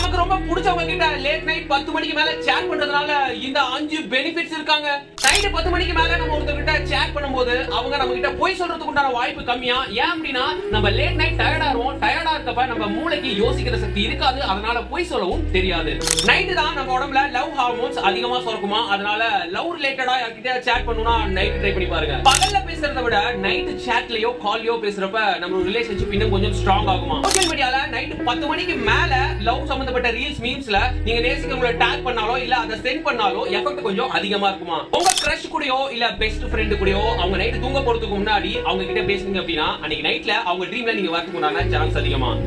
நமக்கு ரொம்ப பிடிச்சவங்க கிட்ட லேட் நைட் பத்து மணிக்கு மேல சேட் பண்றதுனால இந்த அஞ்சு பெனிஃபிட்ஸ் இருக்காங்க நைட்டு பத்து மணிக்கு மேல நம்ம ஒருத்தர்கிட்ட சேட் பண்ணும்போது அவங்க நம்ம கிட்ட போய் சொல்றதுக்கு உண்டான வாய்ப்பு கம்மியா ஏன் அப்படின்னா நம்ம லேட் நைட் டயர்டா இருவோம் டயர்டா இருக்கப்ப நம்ம மூளைக்கு யோசிக்கிற சக்தி இருக்காது அதனால போய் சொல்லவும் தெரியாது நைட்டு தான் நம்ம உடம்புல லவ் ஹார்மோன்ஸ் அதிகமா சுரக்குமா அதனால லவ் ரிலேட்டடா யார்கிட்ட சேட் பண்ணணும்னா நைட் ட்ரை பண்ணி பாருங்க பகல்ல பேசுறத விட நைட் சேட்லயோ கால்லயோ பேசுறப்ப நம்ம ரிலேஷன்ஷிப் இன்னும் கொஞ்சம் ஸ்ட்ராங் ஆகுமா சோஷியல் மீடியால நைட் பத்து மணிக்கு மேல லவ் சம்பந்தப்பட்ட ரீல்ஸ் மீம்ஸ்ல நீங்க நேசிக்கவங்களை டேக் பண்ணாலோ இல்ல அதை சென்ட் பண்ணாலோ எஃபெக்ட் கொஞ்சம் அதிகமா இருக்குமா உங்க கிரஷ் கூடயோ இல்ல பெஸ்ட் ஃப்ரெண்ட் கூடயோ அவங்க நைட் தூங்க போறதுக்கு முன்னாடி அவங்க கிட்ட பேசுனீங்க அப்படின்னா அன்னைக்கு நைட்ல அவங்க ட்ரீம்ல நீங்க வரதுக்கு உண்டான சான்ஸ் அதிகமா